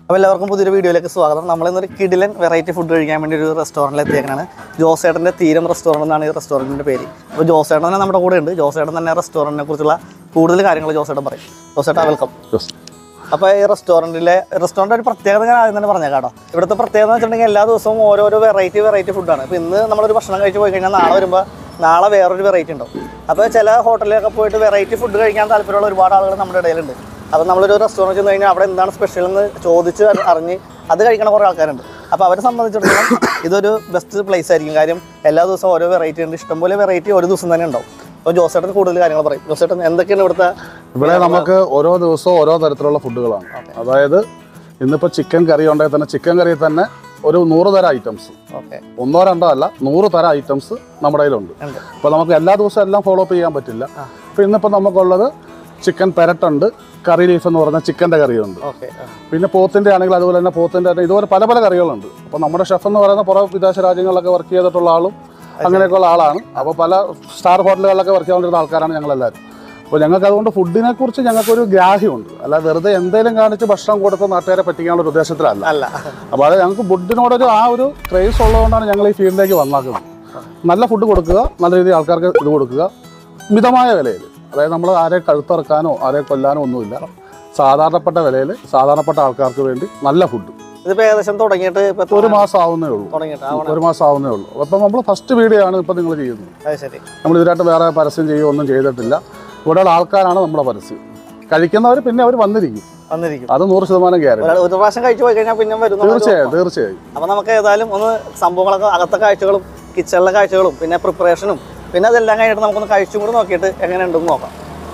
അപ്പോൾ എല്ലാവർക്കും പുതിയൊരു വീഡിയോയിലേക്ക് സ്വാഗതം നമ്മളിന്നൊരു കിഡിലൻ വെറൈറ്റി ഫുഡ് കഴിക്കാൻ വേണ്ടി ഒരു റെസ്റ്റോറൻറ്റിൽ എത്തിയേക്കാണ് ജോസേട്ടൻ്റെ തീരം റെസ്റ്റോറൻറ്റ് എന്നാണ് ഈ റെസ്റ്റോറൻറ്റിൻ്റെ പേര് അപ്പോൾ ജോസേട്ടൻ തന്നെ നമ്മുടെ കൂടെ ഉണ്ട് ജോസേട്ടൻ തന്നെ റെസ്റ്റോറൻറ്റിനെ കുറിച്ചുള്ള കൂടുതൽ കാര്യങ്ങൾ ജോസേട്ടൻ പറയും ജോസേട്ടാ വെൽക്കം അപ്പോൾ ഈ റെസ്റ്റോറൻറ്റിലെ റെസ്റ്റോറൻറ്റ് ഒരു പ്രത്യേകത ഞാൻ ആദ്യം തന്നെ പറഞ്ഞേക്കാം കേട്ടോ ഇവിടുത്തെ പ്രത്യേകത എന്ന് വെച്ചിട്ടുണ്ടെങ്കിൽ എല്ലാ ദിവസവും ഓരോരോ വെറൈറ്റി വെറൈറ്റി ഫുഡാണ് ഇപ്പോൾ ഇന്ന് നമ്മളൊരു ഭക്ഷണം കഴിച്ച് പോയി കഴിഞ്ഞാൽ നാളെ വരുമ്പോൾ നാളെ വേറൊരു വെറൈറ്റി ഉണ്ടാവും അപ്പോൾ ചില ഹോട്ടലിലൊക്കെ പോയിട്ട് വെറൈറ്റി ഫുഡ് കഴിക്കാൻ താല്പര്യമുള്ള ഒരുപാട് ആളുകൾ നമ്മുടെ ഇടയിലുണ്ട് അപ്പോൾ നമ്മളൊരു റെസ്റ്റോറൻറ്റ് ചെന്ന് കഴിഞ്ഞാൽ അവിടെ എന്താണ് സ്പെഷ്യൽ എന്ന് ചോദിച്ച് അറി- അറിഞ്ഞ് അത് കഴിക്കണ കുറേ ആൾക്കാരുണ്ട് അപ്പോൾ അവരെ സംബന്ധിച്ചിടത്തോളം ഇതൊരു ബെസ്റ്റ് പ്ലേസ് ആയിരിക്കും കാര്യം എല്ലാ ദിവസവും ഓരോ വെറൈറ്റി ഉണ്ട് ഇഷ്ടംപോലെ വെറൈറ്റി ഒരു ദിവസം തന്നെ ഉണ്ടാവും അപ്പോൾ ജോസേട്ടൻ കൂടുതൽ കാര്യങ്ങൾ പറയും ജോസേട്ടൻ എന്തൊക്കെയാണ് ഇവിടുത്തെ ഇവിടെ നമുക്ക് ഓരോ ദിവസവും ഓരോ തരത്തിലുള്ള ഫുഡുകളാണ് അതായത് ഇന്നിപ്പോൾ ചിക്കൻ കറി ഉണ്ടെങ്കിൽ തന്നെ ചിക്കൻ കറി തന്നെ ഒരു നൂറ് തരം ഐറ്റംസ് ഓക്കെ ഒന്നോ രണ്ടോ അല്ല നൂറ് തരം ഐറ്റംസ് നമ്മുടെ കയ്യിലുണ്ട് ഉണ്ട് അപ്പോൾ നമുക്ക് എല്ലാ ദിവസവും എല്ലാം ഫോളോ അപ്പ് ചെയ്യാൻ പറ്റില്ല അപ്പോൾ ഇന്നിപ്പോൾ നമുക്കുള്ളത് ചിക്കൻ പെരട്ടുണ്ട് കറി ലീഫ് എന്ന് പറഞ്ഞ ചിക്കൻ്റെ കറിയുണ്ട് ഓക്കെ പിന്നെ പോത്തിൻ്റെ ആണെങ്കിൽ അതുപോലെ തന്നെ പോത്തിൻ്റെ തന്നെ ഇതുപോലെ പല പല കറികളുണ്ട് അപ്പോൾ നമ്മുടെ ഷെഫ് എന്ന് പറയുന്ന പുറം വിദേശ രാജ്യങ്ങളിലൊക്കെ വർക്ക് ചെയ്തിട്ടുള്ള ആളും അങ്ങനെയൊക്കെയുള്ള ആളാണ് അപ്പോൾ പല സ്റ്റാർ ഹോട്ടലുകളിലൊക്കെ വർക്ക് ചെയ്തുകൊണ്ടിരുന്ന ആൾക്കാരാണ് ഞങ്ങളെല്ലാവരും അപ്പോൾ ഞങ്ങൾക്ക് അതുകൊണ്ട് ഫുഡിനെ കുറിച്ച് ഞങ്ങൾക്കൊരു ഗ്രാഹ്യമുണ്ട് അല്ല വെറുതെ എന്തെങ്കിലും കാണിച്ച് ഭക്ഷണം കൊടുത്ത് നാട്ടുകാരെ പറ്റിക്കാനുള്ള ഒരു ഉദ്ദേശത്തിലല്ല അല്ല അപ്പോൾ അത് ഞങ്ങൾക്ക് ഫുഡിനോടൊരു ആ ഒരു ക്രേസ് ഉള്ളതുകൊണ്ടാണ് ഞങ്ങൾ ഈ ഫീൽഡിലേക്ക് വന്നാക്കുന്നത് നല്ല ഫുഡ് കൊടുക്കുക നല്ല രീതിയിൽ ആൾക്കാർക്ക് ഇത് കൊടുക്കുക മിതമായ വിലയിൽ അതായത് നമ്മൾ ആരെ കഴുത്തിറക്കാനോ ആരെ കൊല്ലാനോ ഒന്നുമില്ല സാധാരണപ്പെട്ട വിലയിൽ സാധാരണപ്പെട്ട ആൾക്കാർക്ക് വേണ്ടി നല്ല ഫുഡ് ഇതിപ്പോ ഏകദേശം തുടങ്ങിയിട്ട് ഇപ്പൊ എത്ര ഒരു മാസം ആവുന്നേ ഉള്ളൂ തുടങ്ങിയിട്ട് ആവണം ഒരു മാസം ആവുന്നേ ഉള്ളൂ അപ്പം നമ്മൾ ഫസ്റ്റ് വീഡിയോ ആണ് ഇപ്പം നിങ്ങൾ ചെയ്യുന്നത് അത് ശരി നമ്മൾ ഇതിനായിട്ട് വേറെ പരസ്യം ചെയ്യുകയോ ഒന്നും ചെയ്തിട്ടില്ല ഇവിടെയുള്ള ആൾക്കാരാണ് നമ്മുടെ പരസ്യം കഴിക്കുന്നവർ പിന്നെ അവർ വന്നിരിക്കും വന്നിരിക്കും അത് നൂറ് ശതമാനം ഗ്യാരണ്ടി ഒരാൾ ഒരു പ്രാവശ്യം കഴിച്ചു പോയി കഴിഞ്ഞാൽ പിന്നെ വരും തീർച്ചയായും തീർച്ചയായും അപ്പൊ നമുക്ക് ഏതായാലും ഒന്ന് സംഭവങ്ങളൊക്കെ അകത്തെ കാഴ്ചകളും കിച്ചണിലെ കാഴ്ചകളും പിന്നെ പ്രിപ്പറേഷനും പിന്നെ അതെല്ലാം കഴിഞ്ഞിട്ട് നമുക്കൊന്ന് കഴിച്ചും കൂടി നോക്കിയിട്ട് എങ്ങനെയുണ്ടെന്ന് നോക്കാം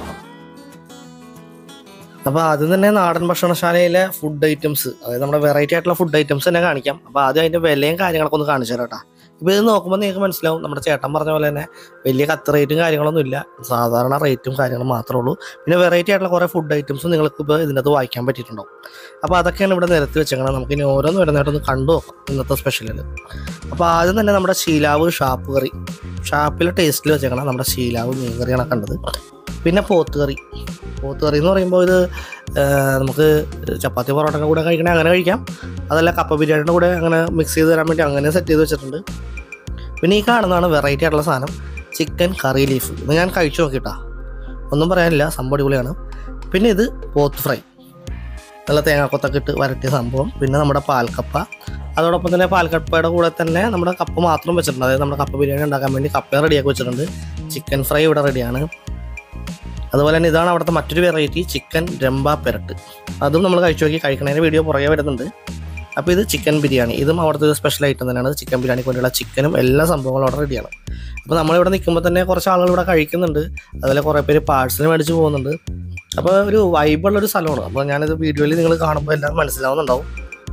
അപ്പോൾ ആദ്യം തന്നെ നാടൻ ഭക്ഷണശാലയിലെ ഫുഡ് ഐറ്റംസ് അതായത് നമ്മുടെ വെറൈറ്റി ആയിട്ടുള്ള ഫുഡ് ഐറ്റംസ് തന്നെ കാണിക്കാം അപ്പോൾ ആദ്യം അതിൻ്റെ വിലയും കാര്യങ്ങളൊക്കെ ഒന്ന് കാണിച്ചു തരാം കേട്ടോ ഇപ്പോൾ ഇത് നോക്കുമ്പോൾ നിങ്ങൾക്ക് മനസ്സിലാവും നമ്മുടെ ചേട്ടൻ പറഞ്ഞ പോലെ തന്നെ വലിയ കത്ത് റേറ്റും കാര്യങ്ങളൊന്നും ഇല്ല സാധാരണ റേറ്റും കാര്യങ്ങളും മാത്രമേ ഉള്ളൂ പിന്നെ വെറൈറ്റി ആയിട്ടുള്ള കുറേ ഫുഡ് ഐറ്റംസും നിങ്ങൾക്ക് ഇപ്പോൾ ഇതിനകത്ത് വായിക്കാൻ പറ്റിയിട്ടുണ്ടാവും അപ്പോൾ അതൊക്കെയാണ് ഇവിടെ നിരത്തി വെച്ചേക്കണം നമുക്ക് ഇനി ഓരോന്ന് വരുന്നതായിട്ടൊന്ന് കണ്ടു നോക്കാം ഇന്നത്തെ സ്പെഷ്യലിൽ അപ്പോൾ ആദ്യം തന്നെ നമ്മുടെ ശീലാവ് ഷാപ്പ് കറി ഷാപ്പിലെ ടേസ്റ്റിൽ വെച്ചേക്കണം നമ്മുടെ ശീലാവ് മീൻ കറിയാണ് കണ്ടത് പിന്നെ പോത്ത് കറി പോത്ത് കറി എന്ന് പറയുമ്പോൾ ഇത് ആ, നമുക്ക് ചപ്പാത്തി പൊറോട്ടയുടെ കൂടെ കഴിക്കണേ അങ്ങനെ കഴിക്കാം അതല്ല കപ്പ ബിരിയാണിയുടെ കൂടെ അങ്ങനെ മിക്സ് ചെയ്ത് തരാൻ വേണ്ടി അങ്ങനെ സെറ്റ് ചെയ്ത് വെച്ചിട്ടുണ്ട് പിന്നെ ഈ കാണുന്നതാണ് വെറൈറ്റി ആയിട്ടുള്ള സാധനം ചിക്കൻ കറി ലീഫ് ഇത് ഞാൻ കഴിച്ചു നോക്കിട്ടാ ഒന്നും പറയാനില്ല സംഭവം അടിപൊളിയാണ് പിന്നെ ഇത് പോത്ത് ഫ്രൈ നല്ല തേങ്ങാക്കൊത്തൊക്കെ ഇട്ട് വരട്ടിയ സംഭവം പിന്നെ നമ്മുടെ പാൽക്കപ്പ അതോടൊപ്പം തന്നെ പാൽക്കപ്പയുടെ കൂടെ തന്നെ നമ്മുടെ കപ്പ മാത്രം വെച്ചിട്ടുണ്ട് അതായത് നമ്മുടെ കപ്പ ബിരിയാണി ഉണ്ടാക്കാൻ വേണ്ടി കപ്പ റെഡിയാക്കി വെച്ചിട്ടുണ്ട് ചിക്കൻ ഫ്രൈ ഇവിടെ റെഡിയാണ് അതുപോലെ തന്നെ ഇതാണ് അവിടുത്തെ മറ്റൊരു വെറൈറ്റി ചിക്കൻ രമ്പ പെരട്ട് അതും നമ്മൾ കഴിച്ചു നോക്കി കഴിക്കണതിന് വീഡിയോ പുറകെ വരുന്നുണ്ട് അപ്പോൾ ഇത് ചിക്കൻ ബിരിയാണി ഇതും അവിടുത്തെ ഒരു സ്പെഷ്യൽ ഐറ്റം തന്നെയാണ് ചിക്കൻ ബിരിയാണിക്ക് വേണ്ടിയുള്ള ചിക്കനും എല്ലാ സംഭവങ്ങളും അവിടെ റെഡിയാണ് അപ്പോൾ നമ്മളിവിടെ നിൽക്കുമ്പോൾ തന്നെ കുറച്ച് ആളുകൾ ഇവിടെ കഴിക്കുന്നുണ്ട് അതുപോലെ കുറേ പേര് പാഴ്സൽ മേടിച്ച് പോകുന്നുണ്ട് അപ്പോൾ ഒരു വൈബുള്ളൊരു സ്ഥലമാണ് അപ്പോൾ ഞാനിത് വീഡിയോയിൽ നിങ്ങൾ കാണുമ്പോൾ എല്ലാം മനസ്സിലാവുന്നുണ്ടാവും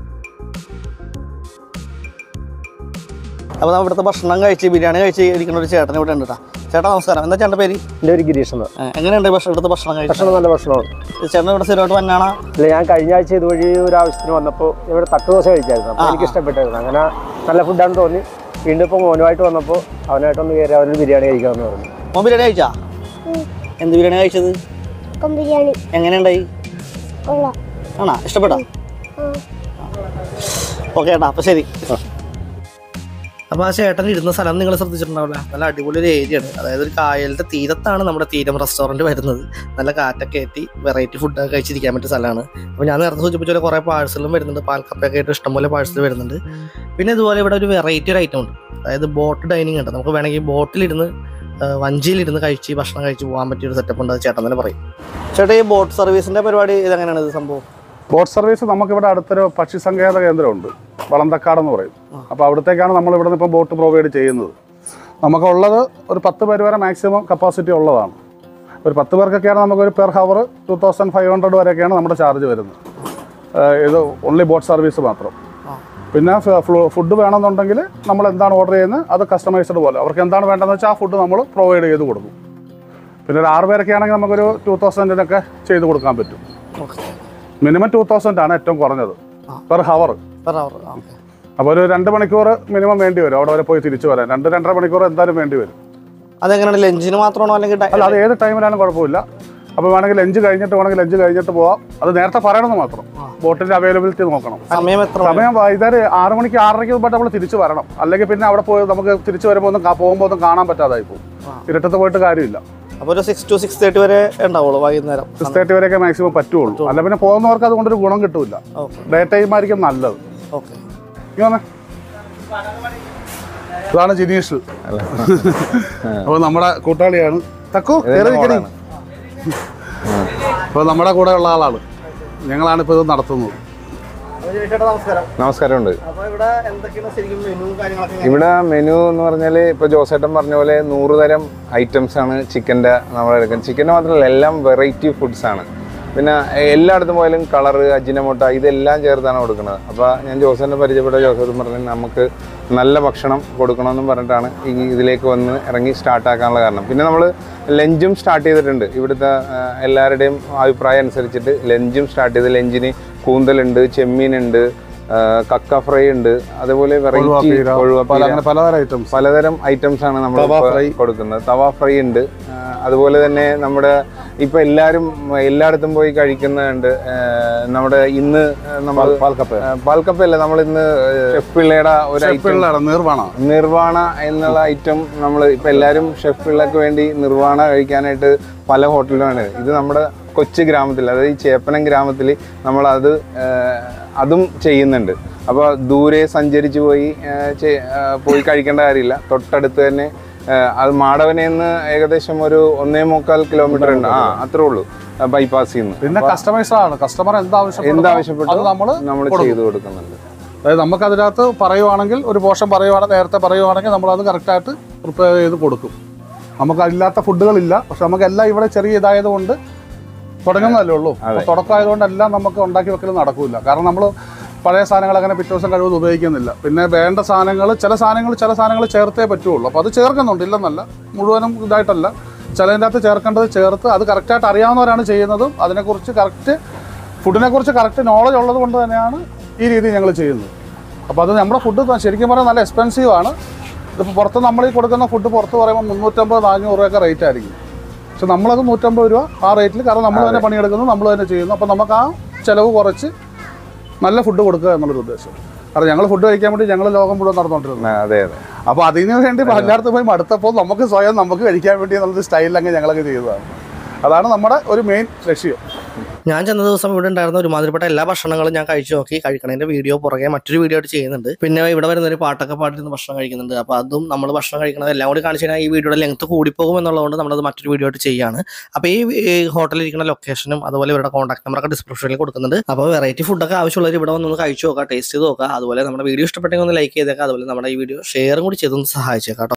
അപ്പോൾ ഇവിടുത്തെ ഭക്ഷണം കഴിച്ച് ബിരിയാണി കഴിച്ച് ഇരിക്കുന്ന ഒരു ചേട്ടൻ ഇവിടെ ഉണ്ട് കേട്ടോ ചേട്ടാ നമസ്കാരം എന്താ ചേട്ടൻ്റെ പേര് എൻ്റെ ഒരു ഗിരീഷ് എന്ന് ഏ, എങ്ങനെയുണ്ട് ഭക്ഷണം ഇവിടുത്തെ ഭക്ഷണം കഴിച്ചത് ഭക്ഷണം നല്ല ഭക്ഷണമാണ് ചേട്ടൻ ഇവിടെ സ്ഥിരമായിട്ട് വന്നാണ് ഇല്ല ഞാൻ കഴിഞ്ഞ ആഴ്ച ഇതുവഴി ഒരു ആവശ്യത്തിന് വന്നപ്പോൾ ഇവിടെ തട്ടുദോശ കഴിച്ചായിരുന്നു അപ്പോൾ എനിക്ക് ഇഷ്ടപ്പെട്ടായിരുന്നു അങ്ങനെ നല്ല ഫുഡാണെന്ന് തോന്നി വീണ്ടും ഇപ്പോൾ മോനുമായിട്ട് വന്നപ്പോൾ അവനായിട്ടൊന്ന് കയറി അവനൊരു ബിരിയാണി കഴിക്കാമെന്ന് പറഞ്ഞു മോൻ ബിരിയാണി കഴിച്ചാ എന്ത് ബിരിയാണി കഴിച്ചത് ചിക്കൻ ബിരിയാണി എങ്ങനെയുണ്ടായി കൊള്ളാം ആണോ ഇഷ്ടപ്പെട്ടോ ഓക്കെ ചേട്ടാ അപ്പോൾ ശരി അപ്പോൾ ആ ചേട്ടൻ ഇരുന്ന സ്ഥലം നിങ്ങൾ ശ്രദ്ധിച്ചിട്ടുണ്ടാവില്ല നല്ല അടിപൊളി ഒരു ഏരിയ ആണ് അതായത് ഒരു കായലിൻ്റെ തീരത്താണ് നമ്മുടെ തീരം റെസ്റ്റോറൻറ്റ് വരുന്നത് നല്ല കാറ്റൊക്കെ ഏറ്റി വെറൈറ്റി ഫുഡൊക്കെ കഴിച്ചിരിക്കാൻ പറ്റിയ സ്ഥലമാണ് അപ്പോൾ ഞാൻ നേരത്തെ സൂചിപ്പിച്ച പോലെ കുറേ പാഴ്സലും വരുന്നുണ്ട് പാൽക്കപ്പയൊക്കെ ആയിട്ട് ഇഷ്ടംപോലെ പാഴ്സൽ വരുന്നുണ്ട് പിന്നെ ഇതുപോലെ ഇവിടെ ഒരു വെറൈറ്റി ഒരു ഐറ്റം ഉണ്ട് അതായത് ബോട്ട് ഡൈനിങ് ഉണ്ട് നമുക്ക് വേണമെങ്കിൽ ബോട്ടിലിരുന്ന് ആ, വഞ്ചിയിലിരുന്ന് കഴിച്ച് ഭക്ഷണം കഴിച്ച് പോകാൻ പറ്റിയ ഒരു സെറ്റപ്പ് ഉണ്ട് അത് ചേട്ടൻ തന്നെ പറയും ചേട്ടാ ഈ ബോട്ട് സർവീസിൻ്റെ പരിപാടി ഇതെങ്ങനെയാണ് ഇത് സംഭവം ബോട്ട് സർവീസ് നമുക്കിവിടെ അടുത്തൊരു പക്ഷി സങ്കേത കേന്ദ്രമുണ്ട് വളന്തക്കാടെന്ന് പറയും അപ്പോൾ അവിടത്തേക്കാണ് നമ്മൾ ഇവിടെ നിന്ന് ഇപ്പോൾ ബോട്ട് പ്രൊവൈഡ് ചെയ്യുന്നത് നമുക്കുള്ളത് ഒരു പത്ത് പേര് വരെ മാക്സിമം കപ്പാസിറ്റി ഉള്ളതാണ് ഒരു പത്ത് പേർക്കൊക്കെയാണ് നമുക്കൊരു per hour two thousand five hundred വരെയൊക്കെയാണ് നമ്മുടെ ചാർജ് വരുന്നത് ഏഹ് ഇത് ഓൺലി ബോട്ട് സർവീസ് മാത്രം പിന്നെ ഫുഡ് വേണമെന്നുണ്ടെങ്കിൽ നമ്മൾ എന്താണ് ഓർഡർ ചെയ്യുന്നത് അത് കസ്റ്റമൈസ്ഡ് പോലെ അവർക്ക് എന്താണ് വേണ്ടതെന്ന് വെച്ചാൽ ആ ഫുഡ് നമ്മൾ പ്രൊവൈഡ് ചെയ്ത് കൊടുക്കും പിന്നെ ഒരു ആറ് പേരൊക്കെ ആണെങ്കിൽ നമുക്കൊരു ടു തൗസൻഡിനൊക്കെ ചെയ്ത് കൊടുക്കാൻ പറ്റും ഓക്കെ മിനിമം ടു തൗസൻഡ് ആണ് ഏറ്റവും കുറഞ്ഞത് per hour per hour okay അപ്പോൾ ഒരു രണ്ട് മണിക്കൂർ മിനിമം വേണ്ടി വരും അവിടെ വരെ പോയി തിരിച്ചു വരാൻ രണ്ട് രണ്ടര മണിക്കൂർ എന്തായാലും വേണ്ടി വരും അതെങ്ങനെയാണ് ലഞ്ചിന് മാത്രമാണോ അല്ലെങ്കിൽ ഡൈ- അല്ല അത് ഏത് ടൈമിലാലും കുഴപ്പമില്ല അപ്പോൾ വേണമെങ്കിൽ ലഞ്ച് കഴിഞ്ഞിട്ട് വേണമെങ്കിൽ ലഞ്ച് കഴിഞ്ഞിട്ട് പോവാം അത് നേരത്തെ പറയണമെന്ന് മാത്രം ആ. ബോട്ടിൻ്റെ അവൈലബിലിറ്റി നോക്കണം സമയം എത്ര മണി? സമയം വൈകുന്നേരം ആറ് മണിക്ക് ആറരയ്ക്ക് മുമ്പായിട്ട് നമ്മൾ തിരിച്ച് വരണം അല്ലെങ്കിൽ പിന്നെ അവിടെ പോയി നമുക്ക് തിരിച്ച് വരുമ്പോൾ ഒന്നും കാ- പോകുമ്പോൾ ഒന്നും കാണാൻ പറ്റാതായി പോകും ആ. ഇരുട്ടത്ത് പോയിട്ട് കാര്യമില്ല അപ്പൊ ഒരു സിക്സ് ടു സിക്സ് തേർട്ടി വരെ ഉണ്ടാവുള്ളൂ വൈകുന്നേരം സിക്സ് തേർട്ടി വരെയൊക്കെ മാക്സിമം പറ്റുള്ളൂ അല്ല പിന്നെ പോകുന്നവർക്ക് അതുകൊണ്ടൊരു ഗുണം കിട്ടൂല ഓക്കെ ഡേ ടൈം ആയിരിക്കും നല്ലത് ഓക്കെ ഇങ്ങ് വന്നേ. ഇതാണ് ജിനീഷ് അപ്പോൾ നമ്മുടെ കൂട്ടാളിയാണ് തക്കു കയറി നിൽക്കണി അപ്പോൾ നമ്മുടെ കൂടെ ഉള്ള ആളാണ് ഞങ്ങളാണ് ഇപ്പോൾ ഇത് നടത്തുന്നത് നമസ്കാരം നമസ്കാരമുണ്ട് അപ്പൊ ഇവിടെ എന്തൊക്കെയാണ് ശരിക്കും മെനു കാര്യങ്ങളൊക്കെ ഇവിടെ മെനു എന്ന് പറഞ്ഞാൽ ഇപ്പോൾ ജോസേട്ടൻ പറഞ്ഞ പോലെ നൂറ് തരം ഐറ്റംസ് ആണ് ചിക്കൻ്റെ നമ്മൾ എടുക്കുന്നത് ചിക്കൻ്റെ മാത്രമല്ല എല്ലാം വെറൈറ്റി ഫുഡ്സ് ആണ് പിന്നെ എല്ലായിടത്തും പോയാലും കളറ് അജിനമോട്ട ഇതെല്ലാം ചേർത്താണ് കൊടുക്കുന്നത് അപ്പോൾ ഞാൻ ജോസേട്ടനെ പരിചയപ്പെട്ട ജോസേട്ടൻ പറഞ്ഞു നമുക്ക് നല്ല ഭക്ഷണം കൊടുക്കണമെന്നും പറഞ്ഞിട്ടാണ് ഈ ഇതിലേക്ക് വന്ന് ഇറങ്ങി സ്റ്റാർട്ടാക്കാനുള്ള കാരണം പിന്നെ നമ്മൾ ലഞ്ചും സ്റ്റാർട്ട് ചെയ്തിട്ടുണ്ട് ഇവിടുത്തെ ആ, എല്ലാവരുടെയും അഭിപ്രായം അനുസരിച്ചിട്ട് ലഞ്ചും സ്റ്റാർട്ട് ചെയ്ത് ലഞ്ചിന് കൂന്തലുണ്ട് ചെമ്മീനുണ്ട് ആ, കക്ക ഫ്രൈ ഉണ്ട് അതുപോലെ വെറൈറ്റി കൊഴുവാപ്പീര, പല കൊഴുവപ്പീര അങ്ങനെ പലതരം ഐറ്റംസ് പലതരം ഐറ്റംസ് ആണ് നമ്മൾ തവ ഫ്രൈ. കൊടുക്കുന്നത് തവ ഫ്രൈ ഉണ്ട് ആ, അതുപോലെ തന്നെ നമ്മുടെ ഇപ്പൊ എല്ലാവരും എല്ലായിടത്തും പോയി കഴിക്കുന്നുണ്ട് ആ, നമ്മുടെ ഇന്ന് നമ്മൾ പാൽക്കപ്പ പാൽക്കപ്പയല്ല നമ്മൾ ഇന്ന് ഷെഫ് പിള്ളയുടെ ഒരു ഐറ്റം പിള്ളേരാണ് നിർവാണ നിർവാണ എന്നുള്ള ഐറ്റം നമ്മൾ ഇപ്പൊ എല്ലാവരും ഷെഫ് പിള്ളക്ക് വേണ്ടി നിർവാണ കഴിക്കാനായിട്ട് പല ഹോട്ടലിലുമാണ് ഇത് നമ്മുടെ കൊച്ചു ഗ്രാമത്തിൽ അതായത് ഈ ചേപ്പനം ഗ്രാമത്തിൽ നമ്മൾ അത് അതും ചെയ്യുന്നുണ്ട് അപ്പോൾ ദൂരെ സഞ്ചരിച്ച് പോയി ആ, ചെ- ആ, പോയി കഴിക്കേണ്ട കാര്യമില്ല തൊട്ടടുത്ത് തന്നെ ആ, അത് മാടവനെന്ന് ഏകദേശം ഒരു ഒന്നേ മുക്കാൽ കിലോമീറ്റർ ഉണ്ട് ആ അത്രേ ഉള്ളൂ ബൈപ്പാസിൽ നിന്ന് പിന്നെ കസ്റ്റമൈസ് ആണ് കസ്റ്റമർ എന്താവശ്യം എന്താവശ്യപ്പെട്ടു അത് നമ്മൾ നമ്മൾ കൊടുക്കും. ചെയ്തു കൊടുക്കുന്നുണ്ട് അതായത് നമുക്ക് അതിനകത്ത് പറയുവാണെങ്കിൽ ഒരു പോർഷൻ പറയുവാണെങ്കിൽ നേരത്തെ പറയുവാണെങ്കിൽ നമ്മൾ അത് കറക്റ്റായിട്ട് പ്രിപ്പയർ ചെയ്ത് കൊടുക്കും നമുക്ക് അതില്ലാത്ത ഫുഡുകളില്ല പക്ഷെ നമുക്ക് എല്ലാം ഇവിടെ ചെറിയ ഇതായത് കൊണ്ട് തുടങ്ങുന്നതല്ലേ ഉള്ളൂ അപ്പോൾ തുടക്കമായതുകൊണ്ട് എല്ലാം നമുക്ക് ഉണ്ടാക്കി വെക്കൽ നടക്കില്ല കാരണം നമ്മൾ പഴയ സാധനങ്ങൾ അങ്ങനെ പിറ്റേ ദിവസം കഴിവത് ഉപയോഗിക്കുന്നില്ല പിന്നെ വേണ്ട സാധനങ്ങൾ ചില സാധനങ്ങൾ ചില സാധനങ്ങൾ ചേർത്തേ പറ്റുള്ളൂ അപ്പോൾ അത് ചേർക്കുന്നുണ്ട് ഇല്ലെന്നല്ല മുഴുവനും ഇതായിട്ടല്ല ചിലതിൻ്റെ അകത്ത് ചേർക്കേണ്ടത് ചേർത്ത് അത് കറക്റ്റായിട്ട് അറിയാവുന്നവരാണ് ചെയ്യുന്നതും അതിനെക്കുറിച്ച് കറക്റ്റ് ഫുഡിനെക്കുറിച്ച് കറക്റ്റ് നോളജ് ഉള്ളത് കൊണ്ട് തന്നെയാണ് ഈ രീതി ഞങ്ങൾ ചെയ്യുന്നത് അപ്പോൾ അത് നമ്മുടെ ഫുഡ് ശരിക്കും പറഞ്ഞാൽ നല്ല എക്സ്പെൻസീവ് ആണ് ഇതിപ്പോൾ പുറത്ത് നമ്മൾ ഈ കൊടുക്കുന്ന ഫുഡ് പുറത്ത് പറയുമ്പോൾ മുന്നൂറ്റമ്പത് നാനൂറ് രൂപയൊക്കെ റേറ്റ് ആയിരിക്കും പക്ഷെ നമ്മളത് നൂറ്റമ്പത് രൂപ ആ റേറ്റിൽ കാരണം നമ്മൾ തന്നെ പണിയെടുക്കുന്നു നമ്മൾ തന്നെ ചെയ്യുന്നു അപ്പോൾ നമുക്ക് ആ ചിലവ് കുറച്ച് നല്ല ഫുഡ് കൊടുക്കുക എന്നുള്ളൊരു ഉദ്ദേശം കാരണം ഞങ്ങൾ ഫുഡ് കഴിക്കാൻ വേണ്ടി ഞങ്ങൾ ലോകം മുഴുവൻ നടന്നുകൊണ്ടിരുന്നത് ആ, അതെ അതെ അപ്പോൾ അതിന് വേണ്ടി എല്ലായിടത്തും പോയി മടുത്തപ്പോൾ നമുക്ക് സ്വയം നമുക്ക് കഴിക്കാൻ വേണ്ടി എന്നുള്ളൊരു സ്റ്റൈലിലങ്ങ് ഞങ്ങളൊക്കെ ചെയ്തതാണ് അതാണ് നമ്മുടെ ഒരു മെയിൻ ലക്ഷ്യം ഞാൻ ചെന്ന ദിവസം ഇവിടെ ഉണ്ടായിരുന്ന ഒരുമാതിരിപ്പെട്ട എല്ലാ ഭക്ഷണങ്ങളും ഞാൻ കഴിച്ചു നോക്കി കഴിക്കണതിന്റെ വീഡിയോ പുറകെ മറ്റൊരു വീഡിയോ ആയിട്ട് ചെയ്യുന്നുണ്ട് പിന്നെ ഇവിടെ വരുന്ന ഒരു പാട്ടൊക്കെ പാട്ടിരുന്ന് ഭക്ഷണം കഴിക്കുന്നുണ്ട് അപ്പോൾ അതും നമ്മൾ ഭക്ഷണം കഴിക്കുന്നത് എല്ലാം കൂടി കാണിച്ചു കഴിഞ്ഞാൽ ഈ വീഡിയോയുടെ ലെങ്ത് കൂടിപ്പോകും എന്നുള്ളതുകൊണ്ട് നമ്മളത് മറ്റൊരു വീഡിയോ ആയിട്ട് ചെയ്യാണ് അപ്പോൾ ഈ ഈ ഹോട്ടലിൽ ഇരിക്കുന്ന ലൊക്കേഷനും അതുപോലെ ഇവരുടെ കോൺടാക്ട് നമ്പറൊക്കെ ഡിസ്ക്രിപ്ഷനിൽ കൊടുക്കുന്നുണ്ട് അപ്പോൾ വെറൈറ്റി ഫുഡൊക്കെ ആവശ്യമുള്ളവർ ഇവിടെ വന്നൊന്ന് കഴിച്ചു നോക്കുക ടേസ്റ്റ് ചെയ്ത് നോക്കുക അതുപോലെ നമ്മുടെ വീഡിയോ ഇഷ്ടപ്പെട്ടെങ്കിൽ ഒന്ന് ലൈക്ക് ചെയ്തേക്കാം അതുപോലെ നമ്മുടെ ഈ വീഡിയോ ഷെയറും കൂടി ചെയ്തൊന്ന് സഹായിച്ചേക്കാം കേട്ടോ